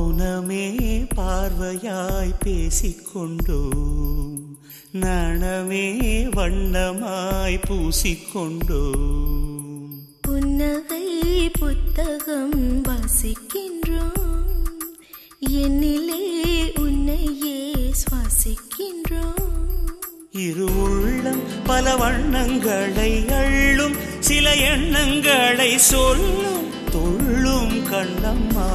மௌனமே பார்வையாய் பேசிக்கொண்டோம் நனமே வண்ணமாய் பூசிக்கொண்டோம் புன்னகை புத்தகம் வாசிக்கின்றோம் என்னிலே உன்னையே சுவாசிக்கின்றோம் இரு உள்ளம் பல வண்ணங்களை அள்ளும் சில எண்ணங்களை சொல்லும் துள்ளும் கண்ணம்மா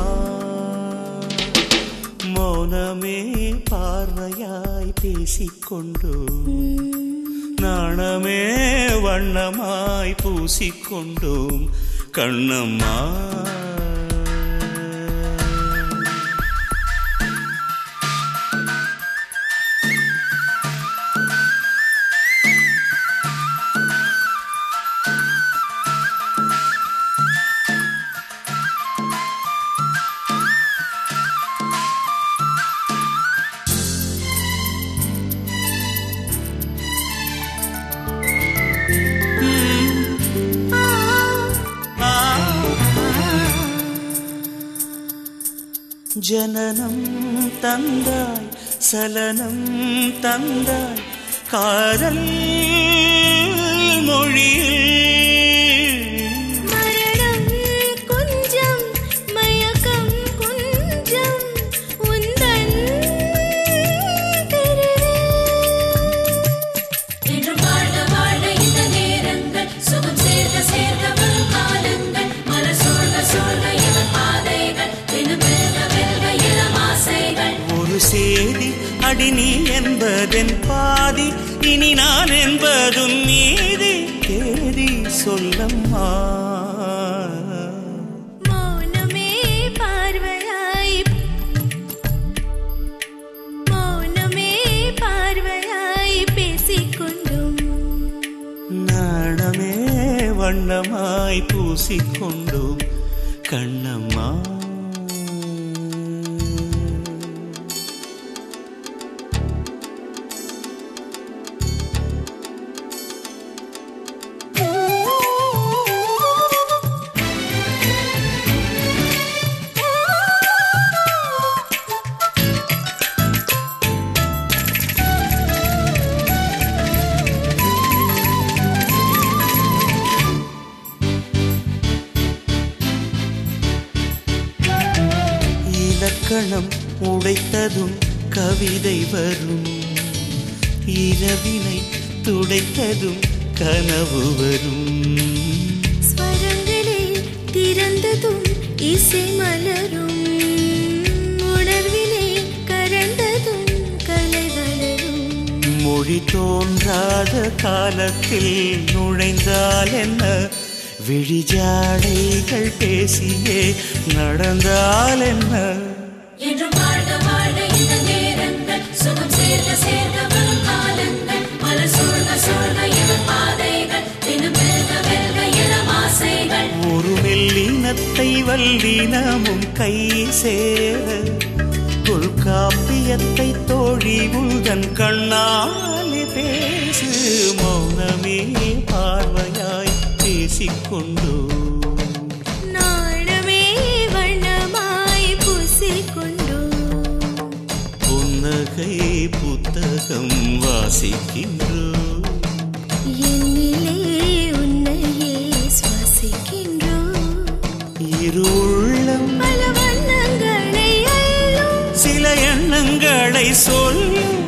மௌனமே பார்வையாய் பேசிக்கொண்டோம் நாணமே வண்ணமாய் பூசிக்கொண்டோம் கண்ணம்மா ஆ. ஜனனம் தந்தாய் சலனம் தந்தாய் காதல் மொழியில் மரணம் கொஞ்சம் மயக்கம் கொஞ்சம் உந்தன் இன்று வாழ வாழ இந்த நேரங்கள் சுகம் சேர்க்க சேர்க்க வரும் காலங்கள் மலர் சூழ்க சூழ்க இவன் பாதைகள் தினம் வெல்க வெல்க இளம் ஆசைகள் ஒரு சேதி அடி நீ என்பதன் பாதி இனி நான் என்பதும் நீதி தேதி சொல்லம்மா மௌனமே பார்வையாய் மௌனமே பார்வையாய் பேசிக்கொண்டும் நாணமே வண்ணமாய் பூசிக்கொண்டோம் கண்ணம்மா இலக்கணம் உடைத்ததும் கவிதை வரும் இரவினை துடைத்ததும் கனவு வரும் ஸ்வரங்களே திறந்ததும் இசை மலரும் உணர்விலே கரந்ததும் கலை வளரும் மொழி தோன்றாத காலத்தில் நுழைந்தால் என்ன விழிஜாடைகள் பேசியே நடந்தால் என்ன என்று வாழ வாழ இந்த நேரங்கள் சுகம் சேர்க்க சேர்க்க வரும் காலங்கள் மலர் சூழ்க சூழ்க இவன் பாதைகள் தினம் வெல்க வெல்க இளம் ஆசைகள் ஒரு மெல்லினத்தை வல்லினமும் கை சேர தொல்காப்பியத்தை தோழி உள்தன் கண்ணாலே பேசு மௌனமே பார்வையாய் பேசிக்கொண்டோ நாணமே வண்ணமாய் பூசிக்கொண்டோம் புன்னகை புத்தகம் வாசிக்கின்றோம் என்னிலே உன்னையே சுவாசிக்கின்றோம் இரு உள்ளம் பல வண்ணங்களை அள்ளும் சில எண்ணங்களை சொல்லும்